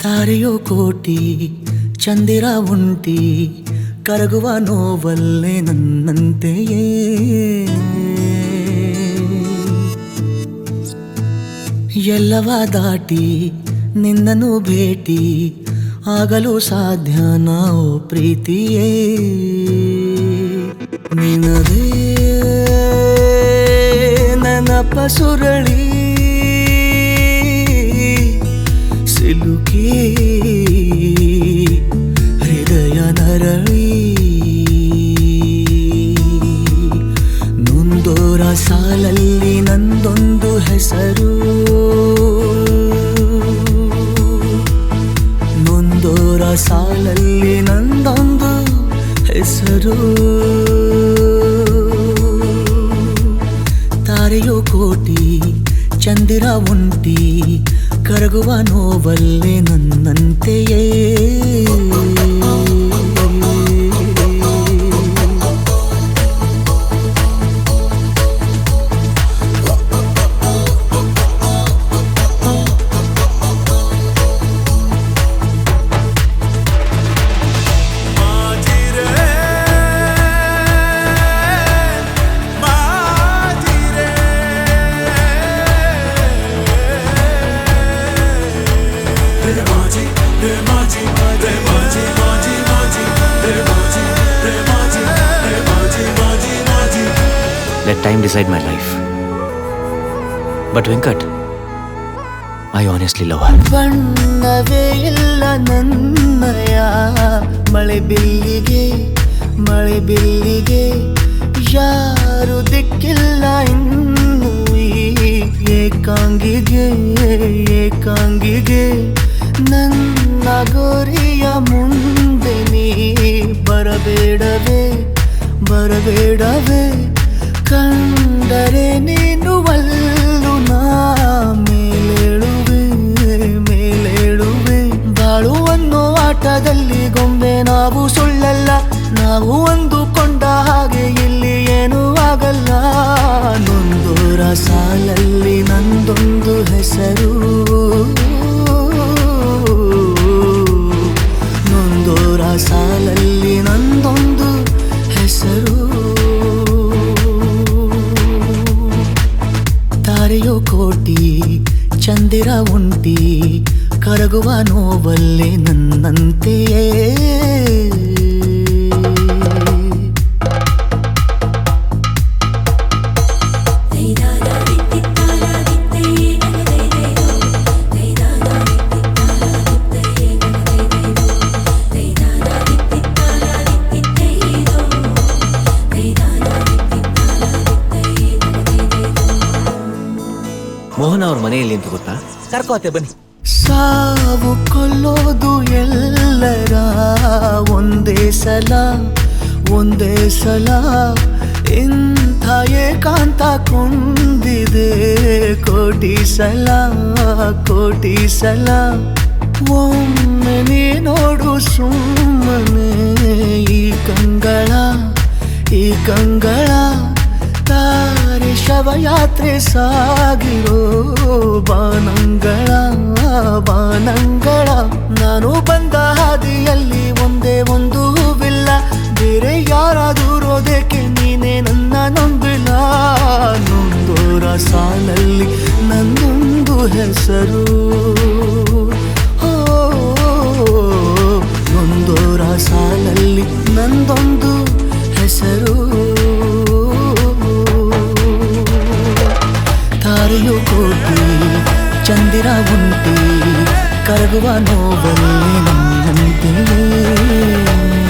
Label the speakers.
Speaker 1: ತಾರೆಯೋ ಕೋಟಿ ಚಂದಿರ ಉಂಟಿ ಕರಗುವ ನೋವಲ್ಲೇ ನನ್ನಂತೆಯೇ ಎಲ್ಲವ ದಾಟಿ ನಿನ್ನನ್ನು ಭೇಟಿ ಆಗಲು ಸಾಧ್ಯ ನಾವು ಪ್ರೀತಿಯೇ ನಿನದೇ ನೆನಪ ಸುರಳಿ ಸಿಲುಕಿ ಹೃದಯ ನರಳಿ ನೊಂದೋರ ಸಾಲಲ್ಲಿ ನಂದೊಂದು ಹೆಸರು ನೊಂದೋರ ಸಾಲಲ್ಲಿ ನಂದೊಂದು ಹೆಸರು ತಾರೆಯೋ ಕೋಟಿ ಚಂದಿರ ಉಂಟಿ ಕರಗುವ ನೋವಲ್ಲೇ ನನ್ನಂತೆಯೇ
Speaker 2: Let time decide my life. But Venkat, I honestly love her.
Speaker 1: ಬಣ್ಣವೇ ಇಲ್ಲ ನನ್ನಯ ಮಳೆ ಬಿಲ್ಲಿಗೆ ಮಳೆ ಬಿಲ್ಲಿಗೆ ಯಾರು ದಿಕ್ಕಿಲ್ಲ ಇನ್ನು ಈ ಏಕಾಂಗಿಗೆ ಏಕಾಂಗಿಗೆ ನನ್ನ ಗೋರಿಯ ಮುಂದೆ ನೀ ಬರಬೇಡವೇ ಬರಬೇಡವೇ ಕಂಡರೆ ನೀನು ಅಲ್ಲು ನಾ ಮೇಲೇಳುವೆ ಮೇಲೇಳುವೆ ಬಾಳು ಅನ್ನೋ ಆಟದಲ್ಲಿ ಗೊಂಬೆ ನಾವು ಸುಳ್ಳಲ್ಲ ನಾವು ಅಂದುಕೊಂಡ ಹಾಗೆ ಇಲ್ಲಿ ಏನೂ ಆಗಲ್ಲ ನೊಂದೋರ ಸಾಲಲ್ಲಿ ನಂದೊಂದು ಹೆಸರು ನೊಂದೋರ ಸಾಲಲ್ಲಿ ನಂದೊಂದು ಹೆಸರು ತಾರೆಯೋ ಕೋಟಿ ಚಂದಿರ ಉಂಟಿ ಕರಗುವ ನೋವಲ್ಲೇ ನನ್ನಂತೆಯೇ
Speaker 2: ಮೋಹನ ಅವ್ರ ಮನೆಯಲ್ಲಿ ಅಂತ ಗೊತ್ತಾ ಕರ್ಕೋತೆ ಬನ್ನಿ
Speaker 1: ಸಾವು ಕೊಲ್ಲೋದು ಎಲ್ಲರ ಒಂದೇ ಸಲ ಒಂದೇ ಸಲ ಇಂಥ ಏಕಾಂತ ಕೊಂಡಿದೆ ಕೋಟಿ ಸಲ ಕೋಟಿ ಸಲ ಒಮ್ಮೆ ನೀ ನೋಡು ಸುಮ್ಮನೆ ಈ ಕಂಗಳ ಈ ಕಂಗಳ ತಾರೆ ಶವಯಾತ್ರೆ ಸಾಗಿರೋ ಬಾನಂಗಳ ಬಾನಂಗಳ ನಾನು ಬಂದ ಹಾದಿಯಲ್ಲಿ ಒಂದೇ ಒಂದು ಹೂವಿಲ್ಲ ಬೇರೆ ಯಾರಾದೂರೋದಕ್ಕೆ ನೀನೇ ನನ್ನ ನಂಬಿಲ್ಲ ನೊಂದೋರ ಸಾಲಲ್ಲಿ ನಂದೊಂದು ಹೆಸರು ಓ ನೊಂದೋರ ಸಾಲಲ್ಲಿ ನಂದೊಂದು ಹೆಸರು ತಾರೆಯು ಕೋಟಿ ಚಂದಿರ ಉಂಟಿ ಕರಗುವ ನೋವಲ್ಲಿ ನನ್ನಂತೆಯೇ